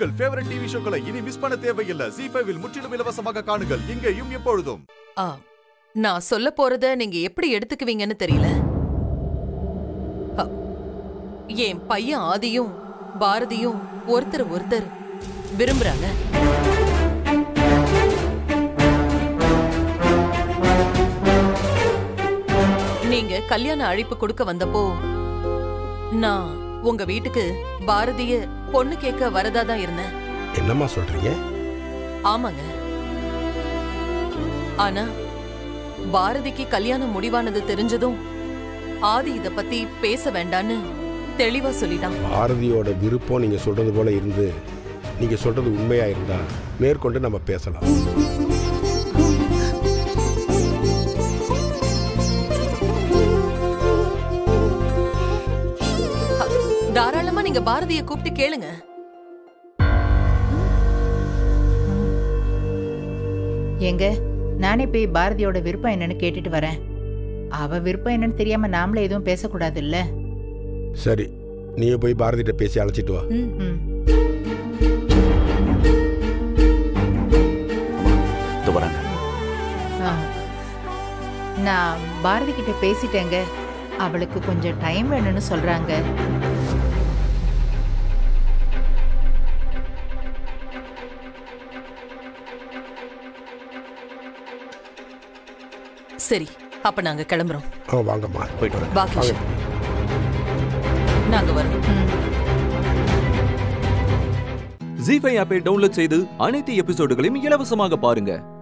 உங்கள் favourite TV ஷோக்களை இனி miss பண்ண தேவையில்லை ஜி ஃபைவில் முற்றிலும் இலவசமாக காணுங்கள் இங்கேயும் எப்பொழுதும் ஆ நான் சொல்ல போறத நீங்க எப்படி எடுத்துக்குவீங்கன்னு தெரியல அ, என் பையன் ஆதியும் பாரதியும் ஒருத்தர் ஒருத்தர் விரும்புறாங்க நீங்க கல்யாண அழைப்பு கொடுக்க வந்தப்போ நான் உங்க வீட்டுக்கு பாரதிய பொண்ணு கேட்க வரதா தான் இருந்தேன் என்னம்மா சொல்றீங்க ஆமாங்க ஆனா பாரதிக்கு கல்யாணம் முடிவானது தெரிஞ்சதும் ஆதி இத பத்தி பேச வேண்டான்னு தெளிவா சொல்லிட்டான் பாரதியோட விருப்பம் நீங்க சொல்றது போல இருந்து நீங்க சொல்றது உண்மையா இருந்தா மேற்கொண்டு நம்ம பேசலாம் ஹ, தாராளமா நீங்க பாரதிய கூப்பிட்டு கேளுங்க ஏங்க நானே போய் பாரதியோட விருப்பம் என்னன்னு கேட்டுட்டு வரேன் அவ விருப்பம் என்னன்னு தெரியாம நாமளே எதுவும் பேசக்கூடாது இல்ல சரி நீயே போய் பாரதிட்ட பேசி அழைச்சிட்டு வா ம் இது வராங்க ஆ. நான் பாரதி கிட்ட பேசிட்டேங்க அவளுக்கு கொஞ்சம் டைம் வேணும்னு சொல்றாங்க சரி அப்ப நாங்க கிளம்புறோம் ஆ வாங்கம்மா போயிட்டு வரேன் பாக்கி நாங்க வரோம் ஜி ஃபைவ் ஆப்பை டவுன்லோட் செய்து அனைத்து எபிசோடுகளையும் இலவசமாக பாருங்க